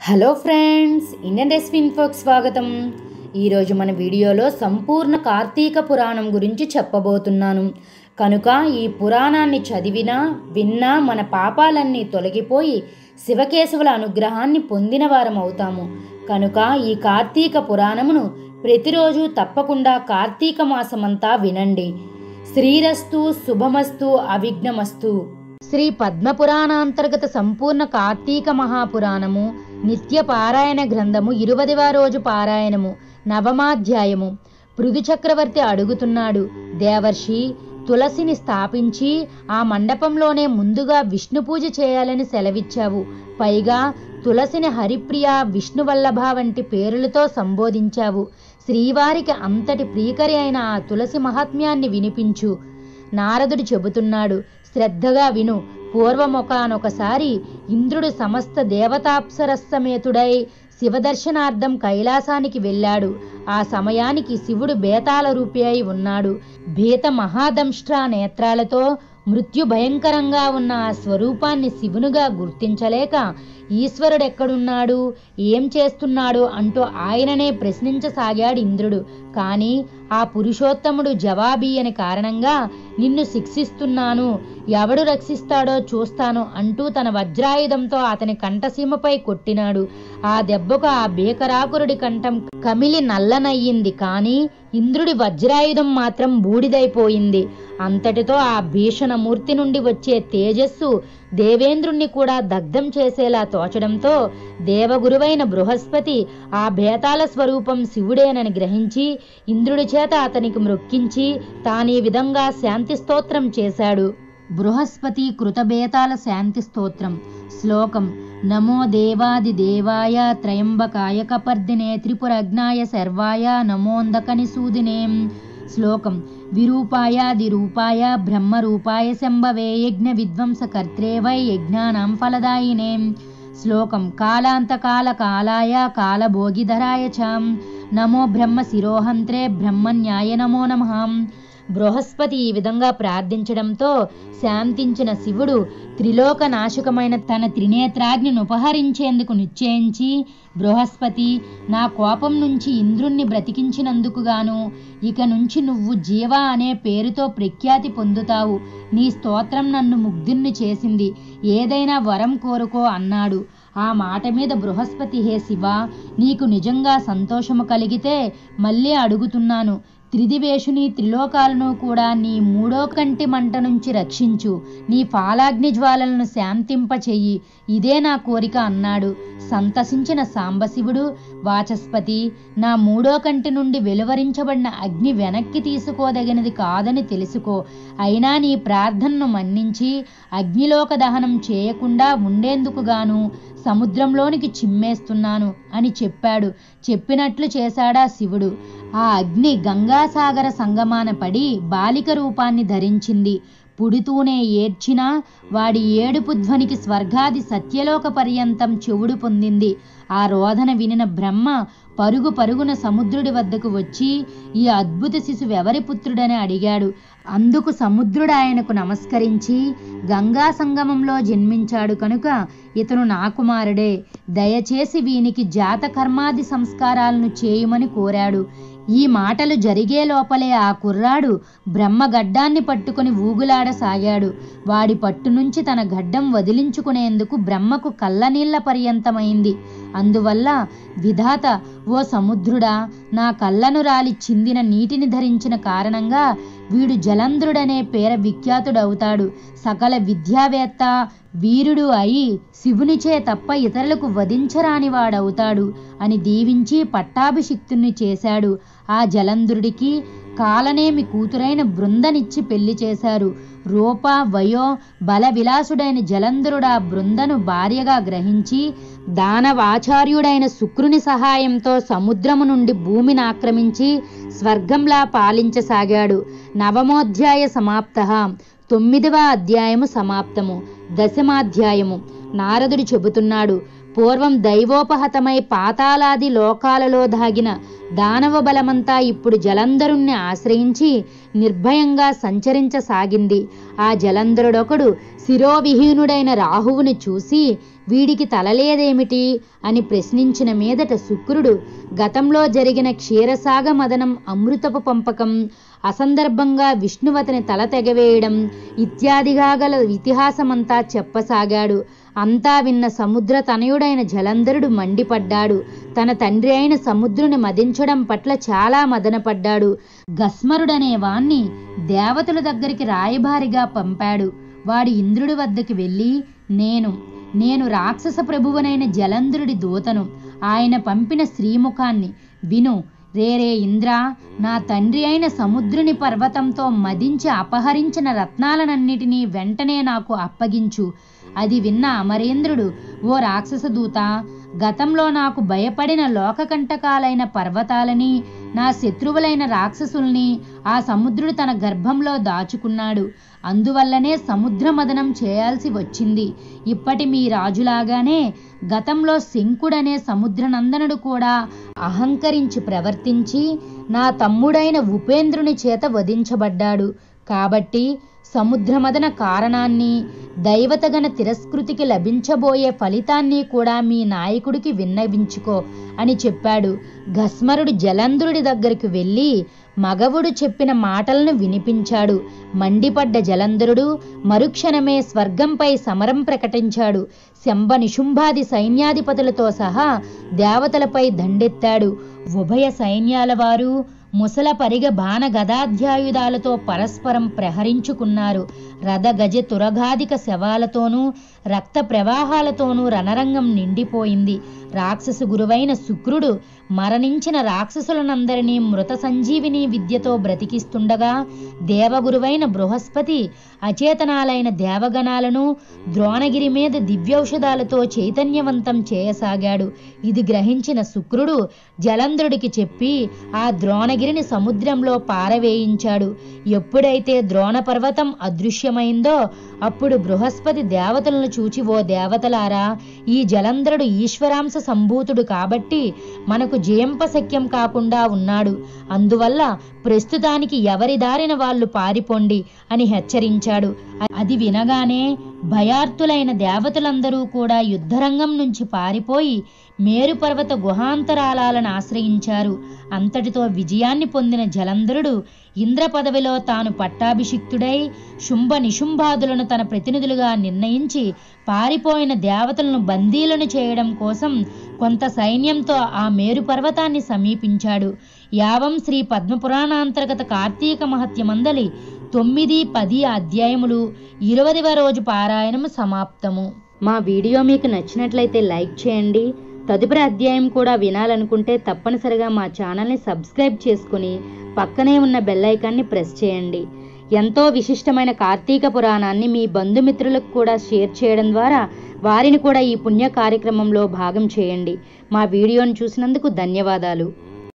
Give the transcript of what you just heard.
hello friends Indian recipe ఇన్ఫోకి స్వాగతం ఈరోజు మన వీడియోలో సంపూర్ణ కార్తీక పురాణం గురించి చెప్పబోతున్నాను కనుక ఈ పురాణాన్ని చదివినా విన్నా మన పాపాలన్నీ తొలగిపోయి శివకేశవుల అనుగ్రహాన్ని పొందిన వారం అవుతాము కనుక ఈ కార్తీక పురాణమును ప్రతిరోజు తప్పకుండా కార్తీక మాసమంతా వినండి శ్రీరస్తు శుభమస్తు అవిఘ్నమస్తు శ్రీ పద్మపురాణాంతర్గత సంపూర్ణ కార్తీక మహాపురాణము నిత్య పారాయణ గ్రంథము ఇరువదివ రోజు పారాయణము నవమాధ్యాయము పృథు చక్రవర్తి అడుగుతున్నాడు దేవర్షి తులసిని స్థాపించి ఆ మండపంలోనే ముందుగా విష్ణు పూజ చేయాలని సెలవిచ్చావు పైగా తులసిని హరిప్రియ విష్ణువల్లభ వంటి పేరులతో సంబోధించావు శ్రీవారికి అంతటి ప్రియకరి అయిన ఆ తులసి మహాత్మ్యాన్ని వినిపించు నారదుడు చెబుతున్నాడు శ్రద్ధగా విను పూర్వమొకానొకసారి ఇంద్రుడు సమస్త దేవతాప్సరస్సమేతుడై శివదర్శనార్థం కైలాసానికి వెళ్ళాడు ఆ సమయానికి శివుడు బేతాళ రూపి అయి ఉన్నాడు భీత మహాదంష్ట్రా నేత్రాలతో మృత్యు భయంకరంగా ఉన్న ఆ స్వరూపాన్ని శివునుగా గుర్తించలేక ఈశ్వరుడెక్కడున్నాడు ఏం చేస్తున్నాడు అంటూ ఆయననే ప్రశ్నించసాగాడు ఇంద్రుడు కానీ ఆ పురుషోత్తముడు జవాబీయని కారణంగా నిన్ను శిక్షిస్తున్నాను ఎవడు రక్షిస్తాడో చూస్తాను అంటూ తన వజ్రాయుధంతో అతని కంఠసీమపై కొట్టినాడు ఆ దెబ్బకు ఆ బేకరాకురుడి కంఠం కమిలి నల్లనయ్యింది కానీ ఇంద్రుడి వజ్రాయుధం మాత్రం బూడిదైపోయింది అంతటితో ఆ భీషణమూర్తి నుండి వచ్చే తేజస్సు దేవేంద్రుణ్ణి కూడా దగ్ధం చేసేలా తోచడంతో దేవగురువైన బృహస్పతి ఆ భేతాల స్వరూపం శివుడేనని గ్రహించి ఇంద్రుడి చేత అతనికి మ్రొక్కించి తానీ విధంగా శాంతి స్తోత్రం చేశాడు బృహస్పతి కృతబేతాల శాంతి స్తోత్రం శ్లోకం నమో దేవాది దేవాయ త్రయంబకాయ కపర్దినే త్రిపురజ్ఞాయ సర్వాయ నమోందకని సూదినే శ్లోకం విరూపాయాదిరూపాయ బ్రహ్మరూపాయ శంభవే యజ్ఞ విధ్వంసకర్త్రే వై యజ్ఞానాం ఫలదాయినే శ్లోకం కాలాంతకాల కాలాయ కాలభోగిధరాయ చ నమో బ్రహ్మ శిరోహంత్రే బ్రహ్మన్యాయ నమో నమః బృహస్పతి ఈ విధంగా ప్రార్థించడంతో శాంతించిన శివుడు త్రిలోక నాశకమైన తన త్రినేత్రాగ్నిని ఉపహరించేందుకు నిశ్చయించి బృహస్పతి నా కోపం నుంచి ఇంద్రుణ్ణి బ్రతికించినందుకు గాను ఇక నుంచి నువ్వు జీవ అనే పేరుతో ప్రఖ్యాతి పొందుతావు నీ స్తోత్రం నన్ను ముగ్ధుణ్ణి చేసింది ఏదైనా వరం కోరుకో అన్నాడు ఆ మాట మీద బృహస్పతి హే శివ నీకు నిజంగా సంతోషము కలిగితే మళ్ళీ అడుగుతున్నాను త్రిదివేషుని త్రిలోకాలను కూడా నీ మూడో కంటి మంట నుంచి రక్షించు నీ ఫాలాగ్ని జ్వాలలను శాంతింపచెయ్యి ఇదే నా కోరిక అన్నాడు సంతసించిన సాంబశివుడు వాచస్పతి నా మూడో కంటి నుండి వెలువరించబడిన అగ్ని వెనక్కి తీసుకోదగినది కాదని తెలుసుకో అయినా నీ ప్రార్థనను మన్నించి అగ్నిలోక దహనం చేయకుండా ఉండేందుకు గాను సముద్రంలోనికి చిమ్మేస్తున్నాను అని చెప్పాడు చెప్పినట్లు చేశాడా శివుడు ఆ అగ్ని గంగాసాగర సంగమాన పడి బాలిక రూపాన్ని ధరించింది పుడుతూనే ఏడ్చినా వాడి ఏడుపు ధ్వనికి స్వర్గాది సత్యలోక పర్యంతం చెవుడు పొందింది ఆ రోదన వినిన బ్రహ్మ పరుగు పరుగున సముద్రుడి వద్దకు వచ్చి ఈ అద్భుత శిశువు ఎవరి పుత్రుడని అడిగాడు అందుకు సముద్రుడు ఆయనకు నమస్కరించి గంగా సంగమంలో జన్మించాడు కనుక ఇతను నా కుమారుడే దయచేసి వీనికి జాత కర్మాది సంస్కారాలను చేయుమని కోరాడు ఈ మాటలు జరిగే లోపలే ఆ కుర్రాడు బ్రహ్మ గడ్డాన్ని పట్టుకుని ఊగులాడసాగాడు వాడి పట్టు నుంచి తన గడ్డం వదిలించుకునేందుకు బ్రహ్మకు కళ్ళనీళ్ల పర్యంతమైంది అందువల్ల విధాత ఓ సముద్రుడా నా కళ్ళను రాలి చిందిన నీటిని ధరించిన కారణంగా వీడు జలంధ్రుడనే పేర విఖ్యాతుడవుతాడు సకల విద్యావేత్త వీరుడు అయి శివునిచే తప్ప ఇతరులకు వధించరాని వాడవుతాడు అని దీవించి పట్టాభిషిక్తుణ్ణి చేశాడు ఆ జలంధ్రుడికి కాలనేమి కూతురైన బృందనిచ్చి పెళ్లి చేశారు రూప వయో బల విలాసుడైన జలంధరుడు ఆ బృందను భార్యగా గ్రహించి దానవాచార్యుడైన శుక్రుని సహాయంతో సముద్రము నుండి భూమిని ఆక్రమించి స్వర్గంలా పాలించసాగాడు నవమోధ్యాయ సమాప్త తొమ్మిదవ అధ్యాయము సమాప్తము దశమాధ్యాయము నారదుడు చెబుతున్నాడు పూర్వం దైవోపహతమై పాతాలాది లోకాలలో దాగిన దానవ బలమంతా ఇప్పుడు జలంధరుణ్ణి ఆశ్రయించి నిర్భయంగా సంచరించసాగింది ఆ జలంధరుడొకడు శిరోవిహీనుడైన రాహువుని చూసి వీడికి తలలేదేమిటి అని ప్రశ్నించిన మీదట శుక్రుడు గతంలో జరిగిన క్షీరసాగ మదనం అమృతపు పంపకం అసందర్భంగా విష్ణువతని తల తెగవేయడం ఇత్యాదిగా గల ఇతిహాసమంతా చెప్పసాగాడు అంతా విన్న సముద్ర తనయుడైన జలంధరుడు మండిపడ్డాడు తన తండ్రి అయిన సముద్రుని మదించడం పట్ల చాలా మదనపడ్డాడు గస్మరుడనే వాణ్ణి దేవతల దగ్గరికి రాయబారిగా పంపాడు వాడు ఇంద్రుడి వద్దకి వెళ్ళి నేను నేను రాక్షస ప్రభువునైన జలంధరుడి దూతను ఆయన పంపిన శ్రీముఖాన్ని విను రేరే ఇంద్ర నా తండ్రి అయిన సముద్రుని పర్వతంతో మదించి అపహరించిన రత్నాలనన్నిటినీ వెంటనే నాకు అప్పగించు అది విన్న అమరేంద్రుడు ఓ రాక్షస దూత గతంలో నాకు భయపడిన లోకకంటకాలైన పర్వతాలని నా శత్రువులైన రాక్షసుల్ని ఆ సముద్రుడు తన గర్భంలో దాచుకున్నాడు అందువల్లనే సముద్ర మదనం చేయాల్సి వచ్చింది ఇప్పటి మీ రాజులాగానే గతంలో శంకుడనే సముద్రనందనుడు కూడా అహంకరించి ప్రవర్తించి నా తమ్ముడైన ఉపేంద్రుని చేత వధించబడ్డాడు కాబట్టి సముద్రమదన కారణాన్ని దైవతగణ తిరస్కృతికి లభించబోయే ఫలితాన్ని కూడా మీ నాయకుడికి విన్నవించుకో అని చెప్పాడు గస్మరుడు జలంధరుడి దగ్గరికి వెళ్ళి మగవుడు చెప్పిన మాటలను వినిపించాడు మండిపడ్డ జలంధరుడు మరుక్షణమే స్వర్గంపై సమరం ప్రకటించాడు శంభ నిశుంభాది సైన్యాధిపతులతో సహా దేవతలపై దండెత్తాడు ఉభయ సైన్యాల వారు ముసల పరిగ బాణ గదాధ్యాయుధాలతో పరస్పరం ప్రహరించుకున్నారు రథ గజ తురగాధిక శవాలతోనూ రక్త ప్రవాహాలతోనూ రణరంగం నిండిపోయింది రాక్షస గురువైన శుక్రుడు మరణించిన రాక్షసులనందరినీ మృత సంజీవిని విద్యతో బ్రతికిస్తుండగా దేవగురువైన బృహస్పతి అచేతనాలైన దేవగణాలను ద్రోణగిరి మీద దివ్యౌషధాలతో చైతన్యవంతం చేయసాగాడు ఇది గ్రహించిన శుక్రుడు జలంధ్రుడికి చెప్పి ఆ ద్రోణగిరిని సముద్రంలో పారవేయించాడు ఎప్పుడైతే ద్రోణ పర్వతం అదృశ్యమైందో అప్పుడు బృహస్పతి దేవతలను చూచి ఓ దేవతలారా ఈ జలంధ్రుడు ఈశ్వరాంశ సంభూతుడు కాబట్టి మనకు జయంపశక్యం కాకుండా ఉన్నాడు అందువల్ల ప్రస్తుతానికి ఎవరి దారిన వాళ్ళు పారిపోండి అని హెచ్చరించాడు అది వినగానే భయార్తులైన దేవతలందరూ కూడా యుద్ధరంగం నుంచి పారిపోయి మేరుపర్వత గుహాంతరాలను ఆశ్రయించారు అంతటితో విజయాన్ని పొందిన జలంధరుడు ఇంద్ర పదవిలో తాను పట్టాభిషిక్తుడై శుంభ నిశుంభాదులను తన ప్రతినిధులుగా నిర్ణయించి పారిపోయిన దేవతలను బందీలను చేయడం కోసం కొంత సైన్యంతో ఆ మేరు పర్వతాన్ని సమీపించాడు యావం శ్రీ పద్మపురాణాంతర్గత కార్తీక మహత్యమందలి తొమ్మిది పది అధ్యాయములు ఇరవదివ రోజు పారాయణము సమాప్తము మా వీడియో మీకు నచ్చినట్లయితే లైక్ చేయండి తదుపరి అధ్యాయం కూడా వినాలనుకుంటే తప్పనిసరిగా మా ఛానల్ని సబ్స్క్రైబ్ చేసుకుని పక్కనే ఉన్న బెల్ ఐకాన్ని ప్రెస్ చేయండి ఎంతో విశిష్టమైన కార్తీక పురాణాన్ని మీ బంధుమిత్రులకు కూడా షేర్ చేయడం ద్వారా వారిని కూడా ఈ పుణ్య కార్యక్రమంలో భాగం చేయండి మా వీడియోను చూసినందుకు ధన్యవాదాలు